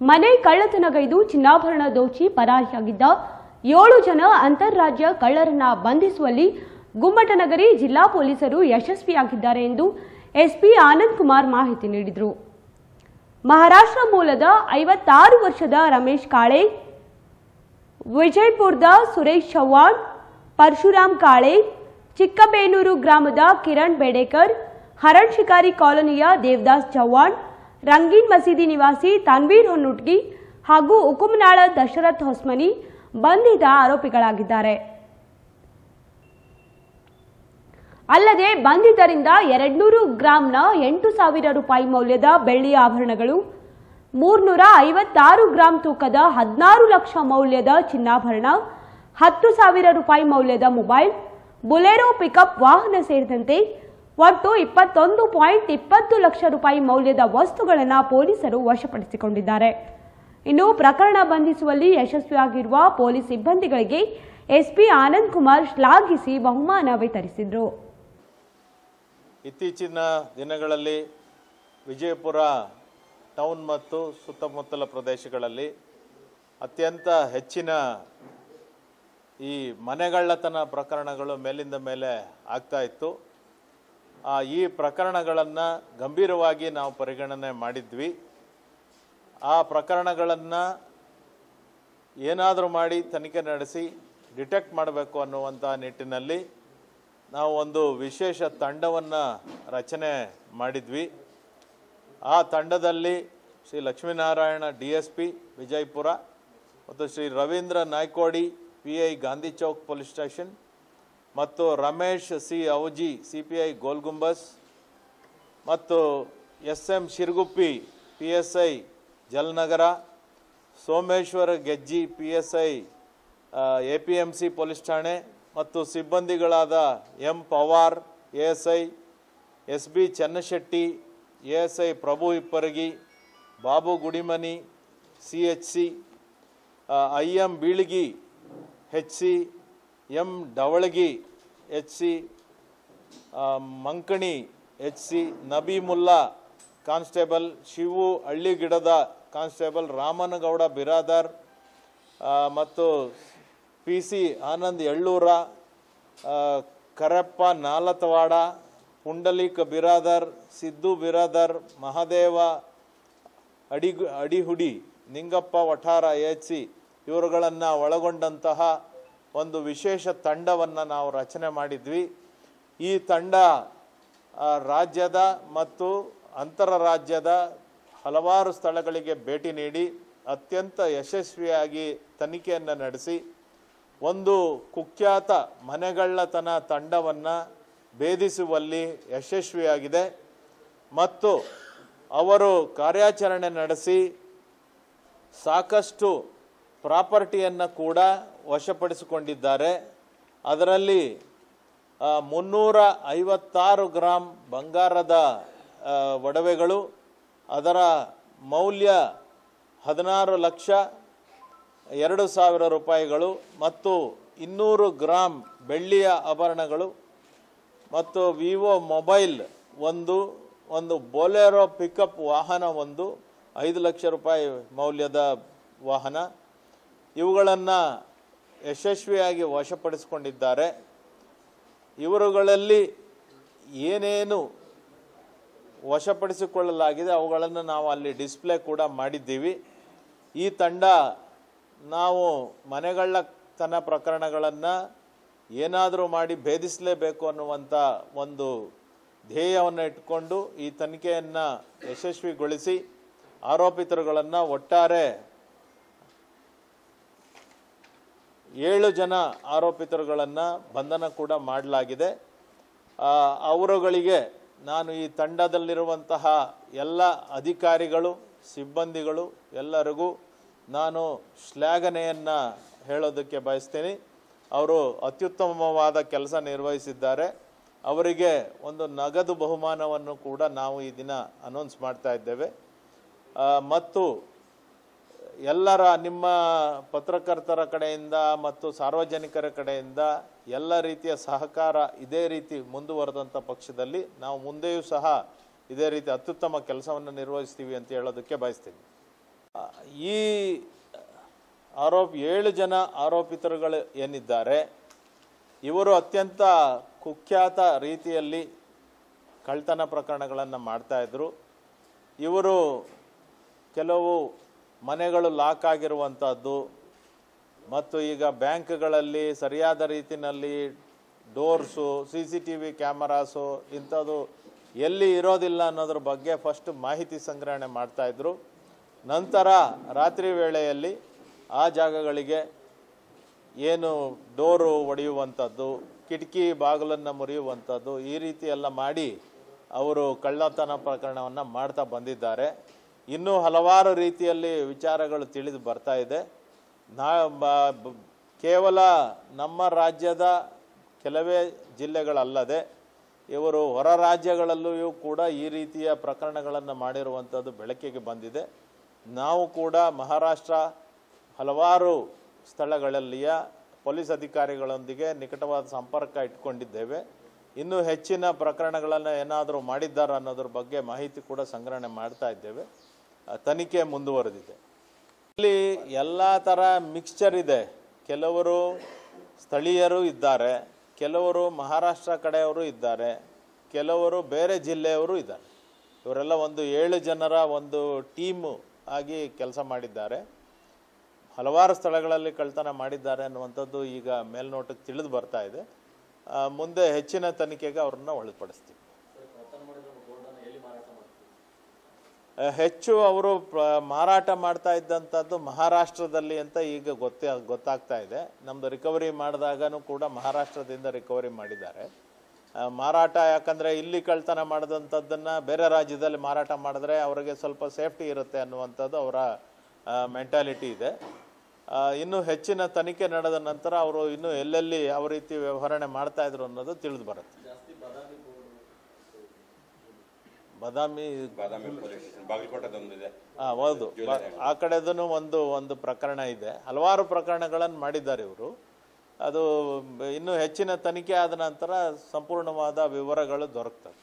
ಮನೆ ಕಳ್ಳತನಗೈದು ಚಿನ್ನಾಭರಣ ದೋಚಿ ಪರಾರಿಯಾಗಿದ್ದ ಏಳು ಜನ ಅಂತಾರಾಜ್ಯ ಕಳ್ಳರನ್ನ ಬಂಧಿಸುವಲ್ಲಿ ಗುಮ್ಮಟನಗರಿ ಜಿಲ್ಲಾ ಪೊಲೀಸರು ಯಶಸ್ವಿಯಾಗಿದ್ದಾರೆ ಎಂದು ಎಸ್ಪಿ ಆನಂದ್ ಕುಮಾರ್ ಮಾಹಿತಿ ನೀಡಿದರು ಮಹಾರಾಷ್ಟ್ರ ಮೂಲದ ಐವತ್ತಾರು ವರ್ಷದ ರಮೇಶ್ ಕಾಳೆ ವಿಜಯಪುರದ ಸುರೇಶ್ ಚವ್ಹಾಣ್ ಪರಶುರಾಮ್ ಕಾಳೆ ಚಿಕ್ಕಬೇನೂರು ಗ್ರಾಮದ ಕಿರಣ್ ಬೇಡೇಕರ್ ಹರಣ್ ಶಿಕಾರಿ ಕಾಲೋನಿಯ ದೇವದಾಸ್ ಚವ್ಹಾಣ್ ರಂಗೀನ್ ಮಸೀದಿ ನಿವಾಸಿ ತನ್ವೀರ್ ಹೊನ್ನುಟ್ಗಿ ಹಾಗೂ ಉಕುಮನಾಳ ದಶರಥ್ ಹೊಸ್ಮನಿ ಬಂಧಿತ ಆರೋಪಿಗಳಾಗಿದ್ದಾರೆ ಅಲ್ಲದೆ ಬಂಧಿತರಿಂದ ಎರಡ್ನೂರು ಗ್ರಾಂನ ಎಂಟು ಸಾವಿರ ರೂಪಾಯಿ ಮೌಲ್ಯದ ಬೆಳ್ಳಿಯ ಆಭರಣಗಳು ಮೂರ್ನೂರ ಐವತ್ತಾರು ಗ್ರಾಂ ತೂಕದ ಹದಿನಾರು ಲಕ್ಷ ಮೌಲ್ಯದ ಚಿನ್ನಾಭರಣ ಹತ್ತು ಸಾವಿರ ರೂಪಾಯಿ ಮೌಲ್ಯದ ಮೊಬೈಲ್ ಬುಲೆರೋ ಪಿಕಪ್ ವಾಹನ ಸೇರಿದಂತೆ ಒಟ್ಟು ಇಪ್ಪತ್ತೊಂದು ಪಾಯಿಂಟ್ ಇಪ್ಪತ್ತು ಲಕ್ಷ ರೂಪಾಯಿ ಮೌಲ್ಯದ ವಸ್ತುಗಳನ್ನು ಪೊಲೀಸರು ವಶಪಡಿಸಿಕೊಂಡಿದ್ದಾರೆ ಇನ್ನು ಪ್ರಕರಣ ಬಂಧಿಸುವಲ್ಲಿ ಯಶಸ್ವಿಯಾಗಿರುವ ಪೊಲೀಸ್ ಸಿಬ್ಬಂದಿಗಳಿಗೆ ಎಸ್ಪಿ ಆನಂದ್ ಕುಮಾರ್ ಶ್ಲಾಘಿಸಿ ಬಹುಮಾನ ವಿತರಿಸಿದರು ಇತ್ತೀಚಿನ ದಿನಗಳಲ್ಲಿ ವಿಜಯಪುರ ಟೌನ್ ಮತ್ತು ಸುತ್ತಮುತ್ತಲ ಪ್ರದೇಶಗಳಲ್ಲಿ ಅತ್ಯಂತ ಹೆಚ್ಚಿನ ಈ ಮನೆಗಳ್ಳತನ ಪ್ರಕರಣಗಳು ಮೇಲಿಂದ ಮೇಲೆ ಆಗ್ತಾ ಇತ್ತು ಆ, ಈ ಪ್ರಕರಣಗಳನ್ನು ಗಂಭೀರವಾಗಿ ನಾವು ಪರಿಗಣನೆ ಮಾಡಿದ್ವಿ ಆ ಪ್ರಕರಣಗಳನ್ನು ಏನಾದರೂ ಮಾಡಿ ತನಿಖೆ ನಡೆಸಿ ಡಿಟೆಕ್ಟ್ ಮಾಡಬೇಕು ಅನ್ನುವಂಥ ನಿಟ್ಟಿನಲ್ಲಿ ನಾವು ಒಂದು ವಿಶೇಷ ತಂಡವನ್ನು ರಚನೆ ಮಾಡಿದ್ವಿ ಆ ತಂಡದಲ್ಲಿ Shri Lakshminarayana D S P Vijayapura ಮತ್ತು Shri Ravindra Naikodi P I Gandhi Chowk police station ಮತ್ತು Ramesh C Auji C P I Gol Gumbaz ಮತ್ತು S M Shirguppi P S I Jalanagar Someshwar Gejji P S I A P M C police ಠಾಣೆ ಮತ್ತು ಸಿಬ್ಬಂದಿಗಳಾದ M Pawar A S I S B Channashetti A S I Prabhu Ipparagi Babu Gudimani C H C I M Bilgi H C M Davalagi H C ಆ, Mankani H C Nabimulla constable Shivu Halligidad constable Ramanagouda Biradar ಆ, ಮತ್ತು P C Anand ಎಳ್ಳೂರ ಆ, ಕರಪ್ಪ ನಾಲತವಾಡ ಪುಂಡಲೀಕ್ ಬಿರಾದರ್ ಸಿದ್ದು ಬಿರಾದರ್ ಮಹಾದೇವ ಅಡಿ Adihudi Ningappa Vathara H C ಇವರುಗಳನ್ನು ಒಳಗೊಂಡಂತಹ ಒಂದು ವಿಶೇಷ ತಂಡವನ್ನು ನಾವು ರಚನೆ ಮಾಡಿದ್ವಿ ಈ ತಂಡ ಆ, ರಾಜ್ಯದ ಮತ್ತು ಅಂತರ ರಾಜ್ಯದ ಹಲವಾರು ಸ್ಥಳಗಳಿಗೆ ಭೇಟಿ ನೀಡಿ ಅತ್ಯಂತ ಯಶಸ್ವಿಯಾಗಿ ತನಿಖೆಯನ್ನು ನಡೆಸಿ ಒಂದು ಕುಖ್ಯಾತ ಮನೆಗಳ್ಳತನ ತಂಡವನ್ನು ಭೇದಿಸುವಲ್ಲಿ ಯಶಸ್ವಿಯಾಗಿದೆ ಮತ್ತು ಅವರು ಕಾರ್ಯಾಚರಣೆ ನಡೆಸಿ ಸಾಕಷ್ಟು ಪ್ರಾಪರ್ಟಿಯನ್ನು ಕೂಡ ವಶಪಡಿಸಿಕೊಂಡಿದ್ದಾರೆ ಅದರಲ್ಲಿ ಆ, ಮುನ್ನೂರ ಐವತ್ತಾರು ಗ್ರಾಂ ಬಂಗಾರದ ಆ, ಒಡವೆಗಳು ಅದರ ಮೌಲ್ಯ ಹದಿನಾರು ಲಕ್ಷ ಎರಡು ಸಾವಿರ ರೂಪಾಯಿಗಳು ಮತ್ತು ಇನ್ನೂರು ಗ್ರಾಂ ಬೆಳ್ಳಿಯ ಆಭರಣಗಳು ಮತ್ತು ವಿವೋ ಮೊಬೈಲ್ ಒಂದು ಒಂದು ಬೊಲೆರೋ ಪಿಕಪ್ ವಾಹನ ಒಂದು ಐದು ಲಕ್ಷ ರೂಪಾಯಿ ಮೌಲ್ಯದ ವಾಹನ ಇವುಗಳನ್ನು ಯಶಸ್ವಿಯಾಗಿ ವಶಪಡಿಸಿಕೊಂಡಿದ್ದಾರೆ ಇವರುಗಳಲ್ಲಿ ಏನೇನು ವಶಪಡಿಸಿಕೊಳ್ಳಲಾಗಿದೆ ಅವುಗಳನ್ನು ನಾವು ಅಲ್ಲಿ ಡಿಸ್ಪ್ಲೇ ಕೂಡ ಮಾಡಿದ್ದೀವಿ ಈ ತಂಡ ನಾವು ಮನೆಗಳ್ಳತನ ಪ್ರಕರಣಗಳನ್ನು ಏನಾದರೂ ಮಾಡಿ ಭೇದಿಸಲೇಬೇಕು ಅನ್ನುವಂಥ ಒಂದು ಧ್ಯೇಯವನ್ನು ಇಟ್ಕೊಂಡು ಈ ತನಿಖೆಯನ್ನು ಯಶಸ್ವಿಗೊಳಿಸಿ ಆರೋಪಿತರುಗಳನ್ನು ಒಟ್ಟಾರೆ ಏಳು ಜನ ಆರೋಪಿತರುಗಳನ್ನು ಬಂಧನ ಕೂಡ ಮಾಡಲಾಗಿದೆ ಆ, ಅವರುಗಳಿಗೆ ನಾನು ಈ ತಂಡದಲ್ಲಿರುವಂತಹ ಎಲ್ಲ ಅಧಿಕಾರಿಗಳು ಸಿಬ್ಬಂದಿಗಳು ಎಲ್ಲರಿಗೂ ನಾನು ಶ್ಲಾಘನೆಯನ್ನು ಹೇಳೋದಕ್ಕೆ ಬಯಸ್ತೀನಿ ಅವರು ಅತ್ಯುತ್ತಮವಾದ ಕೆಲಸ ನಿರ್ವಹಿಸಿದ್ದಾರೆ ಅವರಿಗೆ ಒಂದು ನಗದು ಬಹುಮಾನವನ್ನು ಕೂಡ ನಾವು ಈ ದಿನ ಅನೌನ್ಸ್ ಮಾಡ್ತಾ ಇದ್ದೇವೆ ಆ, ಮತ್ತು ಎಲ್ಲರ ನಿಮ್ಮ ಪತ್ರಕರ್ತರ ಕಡೆಯಿಂದ ಮತ್ತು ಸಾರ್ವಜನಿಕರ ಕಡೆಯಿಂದ ಎಲ್ಲ ರೀತಿಯ ಸಹಕಾರ ಇದೇ ರೀತಿ ಮುಂದುವರೆದಂಥ ಪಕ್ಷದಲ್ಲಿ ನಾವು ಮುಂದೆಯೂ ಸಹ ಇದೇ ರೀತಿ ಅತ್ಯುತ್ತಮ ಕೆಲಸವನ್ನು ನಿರ್ವಹಿಸ್ತೀವಿ ಅಂತ ಹೇಳೋದಕ್ಕೆ ಬಯಸ್ತೀನಿ ಆ, ಈ ಆರೋಪ ಏಳು ಜನ ಆರೋಪಿತರುಗಳು ಏನಿದ್ದಾರೆ ಇವರು ಅತ್ಯಂತ ಕುಖ್ಯಾತ ರೀತಿಯಲ್ಲಿ ಕಳ್ತನ ಪ್ರಕರಣಗಳನ್ನು ಮಾಡ್ತಾಯಿದ್ರು ಇವರು ಕೆಲವು ಮನೆಗಳು ಲಾಕ್ ಆಗಿರುವಂಥದ್ದು ಮತ್ತು ಈಗ ಬ್ಯಾಂಕ್ಗಳಲ್ಲಿ ಸರಿಯಾದ ರೀತಿಯಲ್ಲಿ doors C C T V cameras ಇಂಥದ್ದು ಎಲ್ಲಿ ಇರೋದಿಲ್ಲ ಅನ್ನೋದ್ರ ಬಗ್ಗೆ ಫಸ್ಟ್ ಮಾಹಿತಿ ಸಂಗ್ರಹಣೆ ಮಾಡ್ತಾಯಿದ್ರು ನಂತರ ರಾತ್ರಿ ವೇಳೆಯಲ್ಲಿ ಆ ಜಾಗಗಳಿಗೆ ಏನು ಡೋರು ಒಡೆಯುವಂಥದ್ದು ಕಿಟಕಿ ಬಾಗಿಲನ್ನು ಮುರಿಯುವಂಥದ್ದು ಈ ರೀತಿ ಎಲ್ಲ ಮಾಡಿ ಅವರು ಕಳ್ಳತನ ಪ್ರಕರಣವನ್ನು ಮಾಡ್ತಾ ಬಂದಿದ್ದಾರೆ ಇನ್ನೂ ಹಲವಾರು ರೀತಿಯಲ್ಲಿ ವಿಚಾರಗಳು ತಿಳಿದು ಬರ್ತಾ ಇದೆ ನಾ ಬ- ಬ- ಕೇವಲ ನಮ್ಮ ರಾಜ್ಯದ ಕೆಲವೇ ಜಿಲ್ಲೆಗಳಲ್ಲದೆ ಇವರು ಹೊರ ರಾಜ್ಯಗಳಲ್ಲೂ ಕೂಡ ಈ ರೀತಿಯ ಪ್ರಕರಣಗಳನ್ನು ಮಾಡಿರುವಂಥದ್ದು ಬೆಳಕಿಗೆ ಬಂದಿದೆ ನಾವು ಕೂಡ ಮಹಾರಾಷ್ಟ್ರ ಹಲವಾರು ಸ್ಥಳಗಳಲ್ಲಿಯ ಪೊಲೀಸ್ ಅಧಿಕಾರಿಗಳೊಂದಿಗೆ ನಿಕಟವಾದ ಸಂಪರ್ಕ ಇಟ್ಕೊಂಡಿದ್ದೇವೆ ಇನ್ನೂ ಹೆಚ್ಚಿನ ಪ್ರಕರಣಗಳನ್ನು ಏನಾದರೂ ಮಾಡಿದ್ದಾರ ಅನ್ನೋದ್ರ ಬಗ್ಗೆ ಮಾಹಿತಿ ಕೂಡ ಸಂಗ್ರಹಣೆ ಮಾಡ್ತಾ ಇದ್ದೇವೆ ಆ, ತನಿಖೆ ಮುಂದುವರೆದಿದೆ ಇಲ್ಲಿ ಎಲ್ಲ ಥರ ಮಿಕ್ಸ್ಚರ್ ಇದೆ ಕೆಲವರು ಸ್ಥಳೀಯರು ಇದ್ದಾರೆ ಕೆಲವರು ಮಹಾರಾಷ್ಟ್ರ ಕಡೆಯವರು ಇದ್ದಾರೆ ಕೆಲವರು ಬೇರೆ ಜಿಲ್ಲೆಯವರು ಇದ್ದಾರೆ ಇವರೆಲ್ಲ ಒಂದು ಏಳು ಜನರ ಒಂದು ಟೀಮು ಆಗಿ ಕೆಲಸ ಮಾಡಿದ್ದಾರೆ ಹಲವಾರು ಸ್ಥಳಗಳಲ್ಲಿ ಕಳ್ತನ ಮಾಡಿದ್ದಾರೆ ಅನ್ನುವಂಥದ್ದು ಈಗ ಮೇಲ್ನೋಟಕ್ಕೆ ತಿಳಿದು ಬರ್ತಾ ಇದೆ ಆ, ಮುಂದೆ ಹೆಚ್ಚಿನ ತನಿಖೆಗೆ ಅವ್ರನ್ನ ಒಳಪಡಿಸ್ತೀವಿ ಆ, ಹೆಚ್ಚು ಅವರು ಪ್ರ- ಮಾರಾಟ ಮಾಡ್ತಾ ಇದ್ದಂಥದ್ದು ಮಹಾರಾಷ್ಟ್ರದಲ್ಲಿ ಅಂತ ಈಗ ಗೊತ್ತೇ ಗೊತ್ತಾಗ್ತಾ ಇದೆ ನಮ್ಮದು ರಿಕವರಿ ಮಾಡಿದಾಗನೂ ಕೂಡ ಮಹಾರಾಷ್ಟ್ರದಿಂದ ರಿಕವರಿ ಮಾಡಿದ್ದಾರೆ ಆ, ಮಾರಾಟ ಯಾಕಂದರೆ ಇಲ್ಲಿ ಕಳ್ತನ ಮಾಡಿದಂಥದ್ದನ್ನು ಬೇರೆ ರಾಜ್ಯದಲ್ಲಿ ಮಾರಾಟ ಮಾಡಿದ್ರೆ ಅವರಿಗೆ ಸ್ವಲ್ಪ ಸೇಫ್ಟಿ ಇರುತ್ತೆ ಅನ್ನುವಂಥದ್ದು ಅವರ ಮೆಂಟಾಲಿಟಿ ಇದೆ ಆ, ಇನ್ನು ಹೆಚ್ಚಿನ ತನಿಖೆ ನಡೆದ ನಂತರ ಅವರು ಇನ್ನು ಎಲ್ಲೆಲ್ಲಿ ಯಾವ ರೀತಿ ವ್ಯವಹರಣೆ ಮಾಡ್ತಾ ಇದ್ರು ಅನ್ನೋದು ತಿಳಿದು ಬರುತ್ತೆ ಬಾದಾಮಿ ಬಾದಾಮಿ ಪೊಲೀಸ್ ಸ್ಟೇಷನ್ ಬಾಗಲಕೋಟದೊಂದಿದೆ ಆ, ಹೌದು ಬ- ಆ ಕಡೆದೂ ಒಂದು ಒಂದು ಪ್ರಕರಣ ಇದೆ ಹಲವಾರು ಪ್ರಕರಣಗಳನ್ನು ಮಾಡಿದ್ದಾರೆ ಇವರು ಅದು ಬ- ಇನ್ನು ಹೆಚ್ಚಿನ ತನಿಖೆ ಆದ ನಂತರ ಸಂಪೂರ್ಣವಾದ ವಿವರಗಳು ದೊರಕ್ತವೆ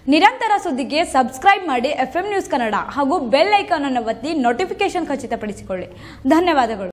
ನಿರಂತರ ಸುದ್ದಿಗೆ ಸಬ್ಸ್ಕ್ರೈಬ್ ಮಾಡಿ ಎಫ್ ನ್ಯೂಸ್ ಕನ್ನಡ ಹಾಗೂ ಬೆಲ್ ಐಕಾನ್ ಅನ್ನು ಒತ್ತಿ ನೋಟಿಫಿಕೇಶನ್ ಖಚಿತಪಡಿಸಿಕೊಳ್ಳಿ ಧನ್ಯವಾದಗಳು